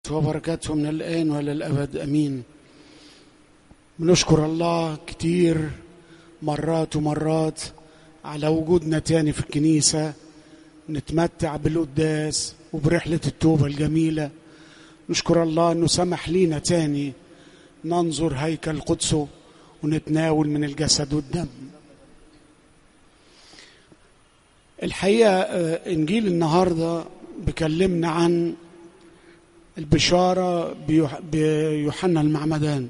وبركاته من الآن وإلى الأبد أمين بنشكر الله كتير مرات ومرات على وجودنا تاني في الكنيسة نتمتع بالقداس وبرحلة التوبة الجميلة نشكر الله أنه سمح لينا تاني ننظر هيكل قدسه ونتناول من الجسد والدم الحقيقة آه، إنجيل النهاردة بيكلمنا عن البشارة بيوح- بيوحنا المعمدان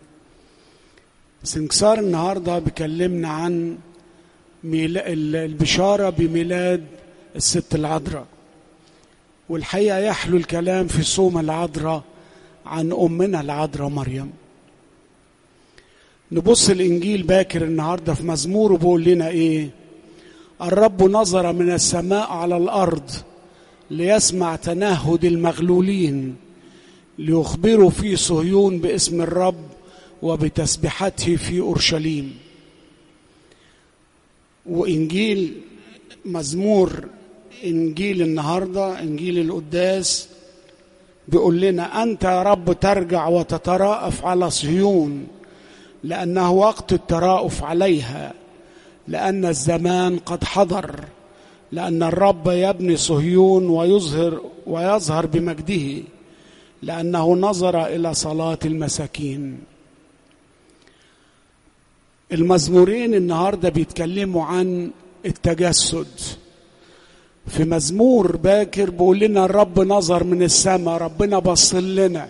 سنكسار النهاردة بيكلمنا عن ميلا- ال- البشارة بميلاد الست العذراء والحقيقة يحلو الكلام في صوم العذراء عن أمنا العذراء مريم نبص الإنجيل باكر النهاردة في مزموره بيقول لنا إيه الرب نظر من السماء على الأرض ليسمع تنهد المغلولين ليخبروا في صهيون باسم الرب وبتسبحته في اورشليم وانجيل مزمور انجيل النهارده انجيل القداس بيقول لنا انت يا رب ترجع وتتراءف على صهيون لانه وقت التراءف عليها لان الزمان قد حضر لأن الرب يبني صهيون ويظهر ويظهر بمجده لأنه نظر إلى صلاة المساكين المزمورين النهارده بيتكلموا عن التجسد في مزمور باكر بيقول لنا الرب نظر من السماء ربنا بص لنا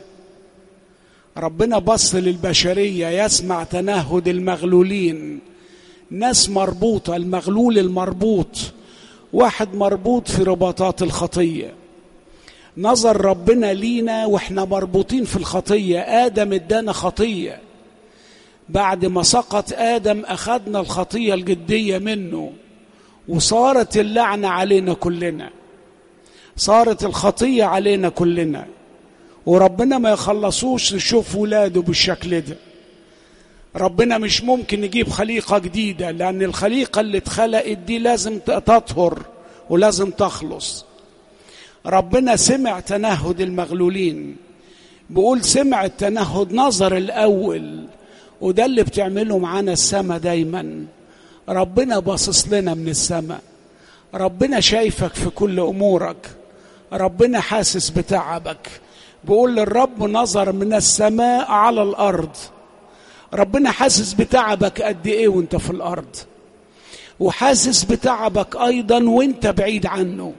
ربنا بص للبشرية يسمع تنهد المغلولين ناس مربوطة المغلول المربوط واحد مربوط في رباطات الخطية نظر ربنا لينا واحنا مربوطين في الخطية آدم ادانا خطية بعد ما سقط آدم أخذنا الخطية الجدية منه وصارت اللعنة علينا كلنا صارت الخطية علينا كلنا وربنا ما يخلصوش يشوف ولاده بالشكل ده ربنا مش ممكن يجيب خليقة جديدة لأن الخليقة اللي اتخلقت دي لازم تطهر ولازم تخلص ربنا سمع تنهد المغلولين بيقول سمع التنهد نظر الأول وده اللي بتعمله معانا السماء دايما ربنا باصص لنا من السماء ربنا شايفك في كل أمورك ربنا حاسس بتعبك بيقول للرب نظر من السماء على الأرض ربنا حاسس بتعبك قد ايه وانت في الارض وحاسس بتعبك ايضا وانت بعيد عنه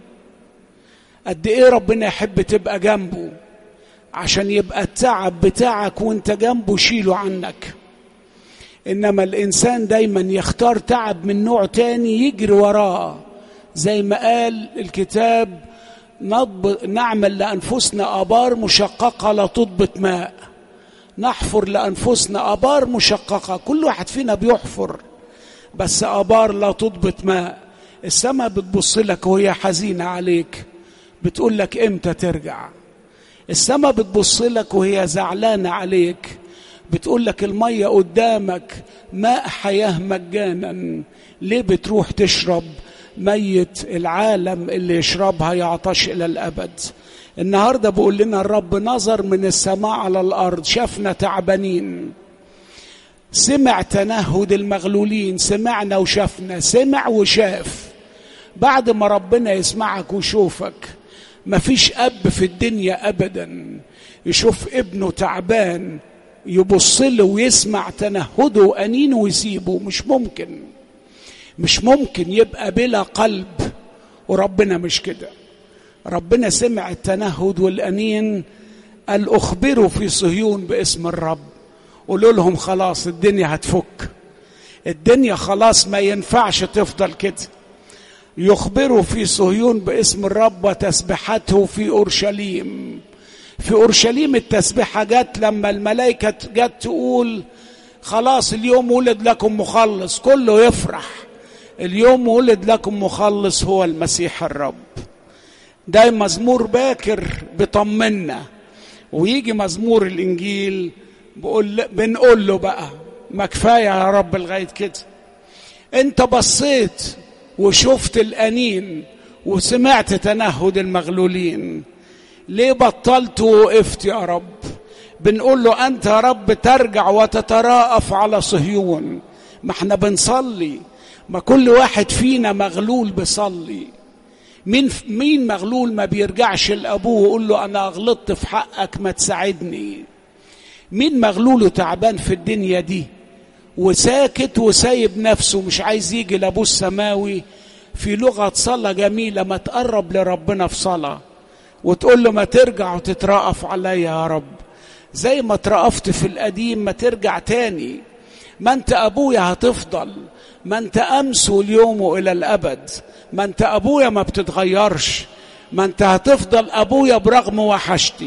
قد ايه ربنا يحب تبقى جنبه عشان يبقى التعب بتاعك وانت جنبه شيله عنك انما الانسان دايما يختار تعب من نوع تاني يجري وراه زي ما قال الكتاب نضب نعمل لانفسنا ابار مشققه لا تضبط ماء نحفر لأنفسنا أبار مشققة كل واحد فينا بيحفر بس أبار لا تضبط ماء السماء بتبص لك وهي حزينة عليك بتقول لك إمتى ترجع السماء بتبص لك وهي زعلانة عليك بتقول لك المية قدامك ماء حياة مجانا ليه بتروح تشرب ميت العالم اللي يشربها يعطش إلى الأبد النهارده بيقول لنا الرب نظر من السماء على الارض شافنا تعبانين سمع تنهد المغلولين سمعنا وشافنا سمع وشاف بعد ما ربنا يسمعك ويشوفك مفيش اب في الدنيا ابدا يشوف ابنه تعبان يبص له ويسمع تنهده وانينه ويسيبه مش ممكن مش ممكن يبقى بلا قلب وربنا مش كده ربنا سمع التنهد والأنين قال أخبروا في صهيون باسم الرب قولوا لهم خلاص الدنيا هتفك الدنيا خلاص ما ينفعش تفضل كده يخبروا في صهيون باسم الرب وتسبحته في أورشليم في أورشليم التسبيحة جت لما الملائكة جت تقول خلاص اليوم ولد لكم مخلص كله يفرح اليوم ولد لكم مخلص هو المسيح الرب ده مزمور باكر بيطمنا ويجي مزمور الانجيل بقول بنقول له بقى ما كفايه يا رب لغايه كده انت بصيت وشفت الانين وسمعت تنهد المغلولين ليه بطلت ووقفت يا رب بنقول له انت يا رب ترجع وتتراءف على صهيون ما احنا بنصلي ما كل واحد فينا مغلول بيصلي مين مين مغلول ما بيرجعش لابوه ويقول له انا غلطت في حقك ما تساعدني مين مغلول وتعبان في الدنيا دي وساكت وسايب نفسه مش عايز يجي لابوه السماوي في لغه صلاه جميله ما تقرب لربنا في صلاه وتقول له ما ترجع وتترأف عليا يا رب زي ما اترأفت في القديم ما ترجع تاني ما انت ابويا هتفضل ما انت امس واليوم والى الابد ما انت ابويا ما بتتغيرش ما انت هتفضل ابويا برغم وحشتي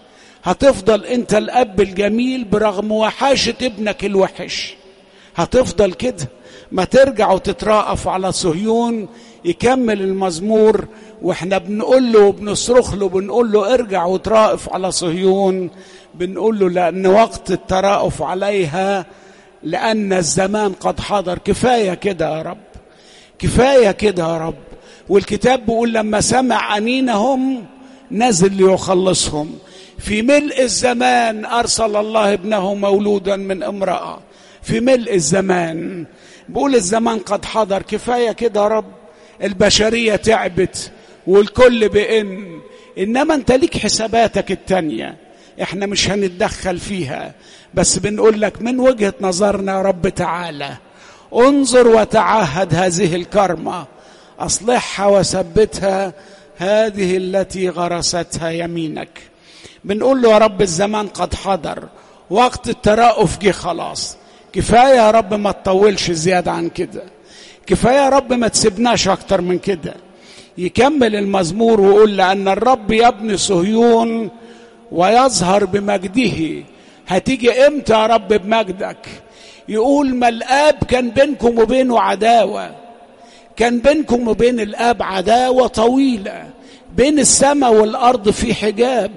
هتفضل انت الاب الجميل برغم وحاشة ابنك الوحش هتفضل كده ما ترجع وتتراءف على صهيون يكمل المزمور واحنا بنقول له وبنصرخ له بنقول له ارجع وتراءف على صهيون بنقول له لان وقت التراءف عليها لان الزمان قد حضر كفايه كده يا رب كفايه كده يا رب والكتاب بيقول لما سمع انينهم نزل ليخلصهم في ملء الزمان ارسل الله ابنه مولودا من امراه في ملء الزمان بقول الزمان قد حضر كفايه كده يا رب البشريه تعبت والكل بإن إنما أنت ليك حساباتك التانية إحنا مش هنتدخل فيها بس بنقول لك من وجهة نظرنا يا رب تعالى انظر وتعهد هذه الكرمة أصلحها وثبتها هذه التي غرستها يمينك بنقول له يا رب الزمان قد حضر وقت الترأف جه خلاص كفاية يا رب ما تطولش زيادة عن كده كفاية يا رب ما تسيبناش أكتر من كده يكمل المزمور ويقول لأن الرب يبني صهيون ويظهر بمجده هتيجي امتى يا رب بمجدك يقول ما الاب كان بينكم وبينه عداوه كان بينكم وبين الاب عداوه طويله بين السماء والارض في حجاب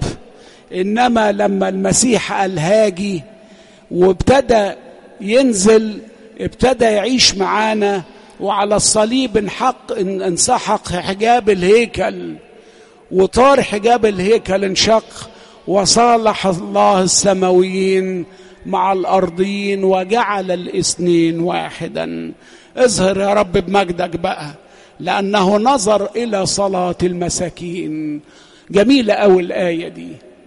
انما لما المسيح قال هاجي وابتدى ينزل ابتدى يعيش معانا وعلى الصليب انحق انسحق حجاب الهيكل وطار حجاب الهيكل انشق وصالح الله السماويين مع الارضيين وجعل الاثنين واحدا اظهر يا رب بمجدك بقى لانه نظر الى صلاه المساكين جميله قوي الايه دي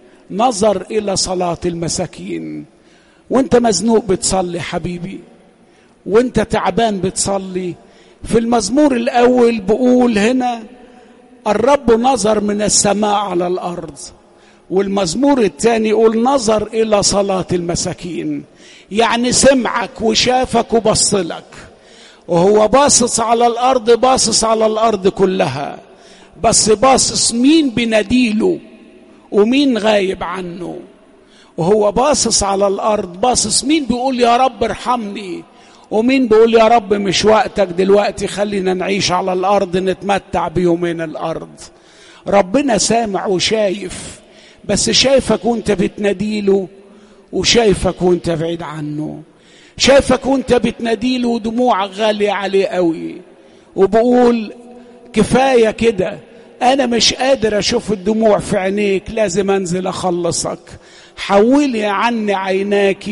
نظر الى صلاه المساكين وانت مزنوق بتصلي حبيبي وانت تعبان بتصلي في المزمور الاول بقول هنا الرب نظر من السماء على الارض والمزمور الثاني يقول نظر الى صلاه المساكين يعني سمعك وشافك وبصلك وهو باصص على الارض باصص على الارض كلها بس باصص مين بنديله ومين غايب عنه وهو باصص على الارض باصص مين بيقول يا رب ارحمني ومين بيقول يا رب مش وقتك دلوقتي خلينا نعيش على الارض نتمتع بيومين الارض ربنا سامع وشايف بس شايفك وانت بتناديله وشايفك وانت بعيد عنه شايفك وانت بتناديله ودموعك غالية عليه قوي وبقول كفاية كده أنا مش قادر أشوف الدموع في عينيك لازم أنزل أخلصك حولي عني عيناك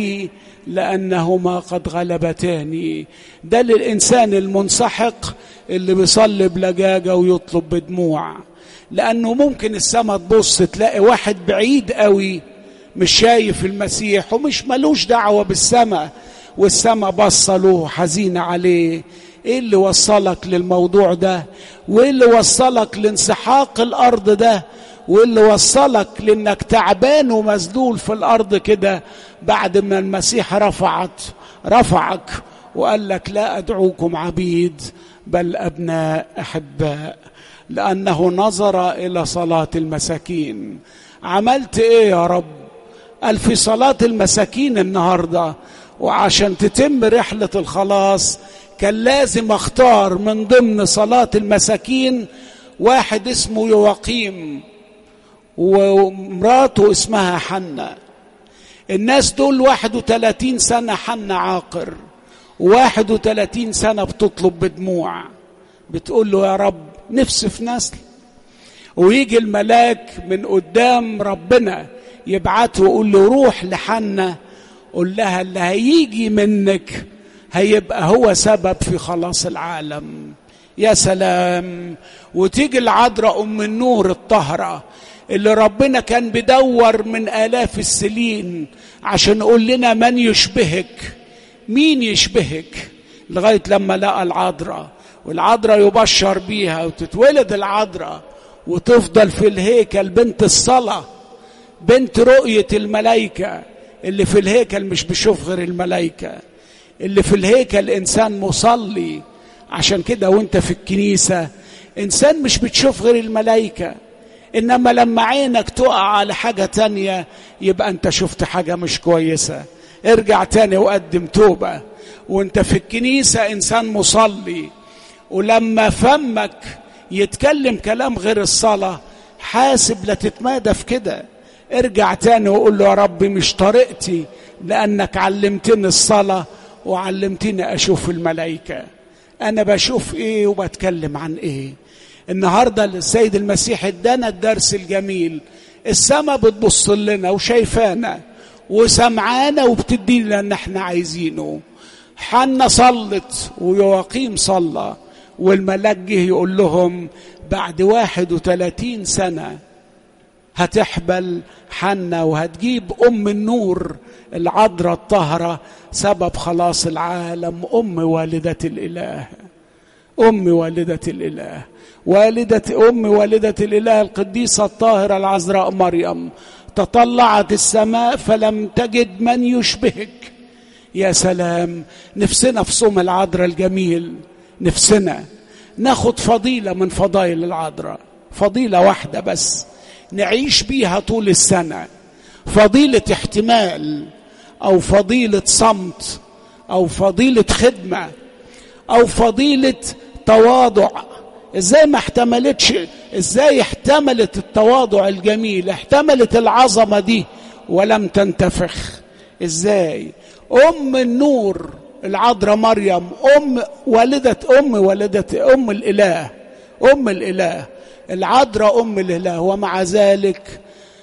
لأنهما قد غلبتاني ده للإنسان المنسحق اللي بيصلي بلجاجة ويطلب بدموع لأنه ممكن السما تبص تلاقي واحد بعيد قوي مش شايف المسيح ومش ملوش دعوة بالسما والسما بصة له حزينة عليه ايه اللي وصلك للموضوع ده وايه اللي وصلك لانسحاق الارض ده وايه اللي وصلك لانك تعبان ومذلول في الارض كده بعد ما المسيح رفعت رفعك وقال لك لا ادعوكم عبيد بل ابناء احباء لانه نظر الى صلاه المساكين عملت ايه يا رب قال في صلاه المساكين النهارده وعشان تتم رحله الخلاص كان لازم اختار من ضمن صلاه المساكين واحد اسمه يواقيم ومراته اسمها حنة الناس دول 31 سنة حنة عاقر 31 سنة بتطلب بدموع بتقول له يا رب نفسي في نسل ويجي الملاك من قدام ربنا يبعته ويقول له روح لحنا قول لها اللي هيجي منك هيبقى هو سبب في خلاص العالم يا سلام وتيجي العذراء ام النور الطاهره اللي ربنا كان بدور من الاف السنين عشان يقول لنا من يشبهك مين يشبهك لغايه لما لقى العذراء والعذراء يبشر بيها وتتولد العذراء وتفضل في الهيكل بنت الصلاه بنت رؤيه الملائكه اللي في الهيكل مش بيشوف غير الملائكه اللي في الهيكل انسان مصلي عشان كده وانت في الكنيسه انسان مش بتشوف غير الملائكه انما لما عينك تقع على حاجه تانية يبقى انت شفت حاجه مش كويسه ارجع تاني وقدم توبه وانت في الكنيسه انسان مصلي ولما فمك يتكلم كلام غير الصلاه حاسب لا تتمادى في كده ارجع تاني وقول له يا رب مش طريقتي لانك علمتني الصلاه وعلمتني اشوف الملائكه انا بشوف ايه وبتكلم عن ايه النهارده السيد المسيح ادانا الدرس الجميل السما بتبص لنا وشايفانا وسمعانا وبتدينا اللي احنا عايزينه حنا صلت ويواقيم صلى والملاك جه يقول لهم بعد واحد وثلاثين سنة هتحبل حنا وهتجيب أم النور العذراء الطاهرة سبب خلاص العالم أم والدة الإله أم والدة الإله والدة أم والدة الإله القديسة الطاهرة العذراء مريم تطلعت السماء فلم تجد من يشبهك يا سلام نفسنا في صوم العذراء الجميل نفسنا ناخد فضيلة من فضائل العذراء فضيلة واحدة بس نعيش بيها طول السنة فضيلة احتمال أو فضيلة صمت أو فضيلة خدمة أو فضيلة تواضع ازاي ما احتملتش ازاي احتملت التواضع الجميل احتملت العظمه دي ولم تنتفخ ازاي ام النور العذراء مريم ام والده ام والده ام الاله ام الاله العذراء ام الاله ومع ذلك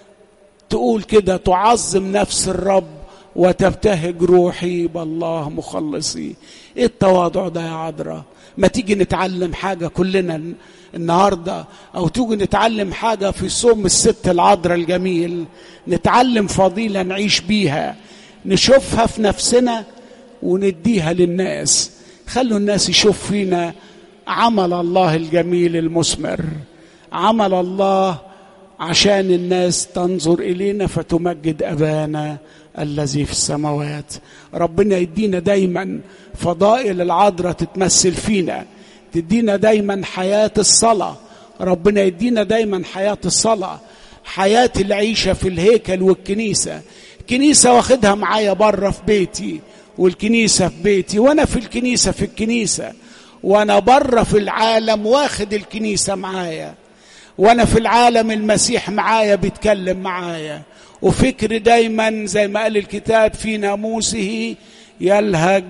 تقول كده تعظم نفس الرب وتبتهج روحي بالله مخلصي ايه التواضع ده يا عذراء ما تيجي نتعلم حاجه كلنا النهارده او تيجي نتعلم حاجه في صوم الست العذراء الجميل نتعلم فضيله نعيش بيها نشوفها في نفسنا ونديها للناس خلوا الناس يشوف فينا عمل الله الجميل المثمر عمل الله عشان الناس تنظر الينا فتمجد ابانا الذي في السماوات ربنا يدينا دايما فضائل العذراء تتمثل فينا تدينا دايما حياه الصلاه ربنا يدينا دايما حياه الصلاه حياه العيشه في الهيكل والكنيسه كنيسه واخدها معايا بره في بيتي والكنيسه في بيتي وانا في الكنيسه في الكنيسه وانا بره في العالم واخد الكنيسه معايا وانا في العالم المسيح معايا بيتكلم معايا وفكر دايما زي ما قال الكتاب في ناموسه يلهج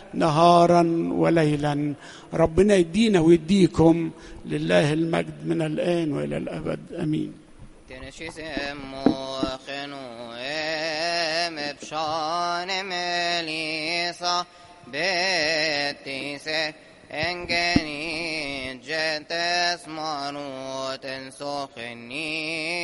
نهارا وليلا ربنا يدينا ويديكم لله المجد من الان والى الابد امين تنشسم موخنو ام بشان مليصة بتيسه انجني جت اسمانو تنسخني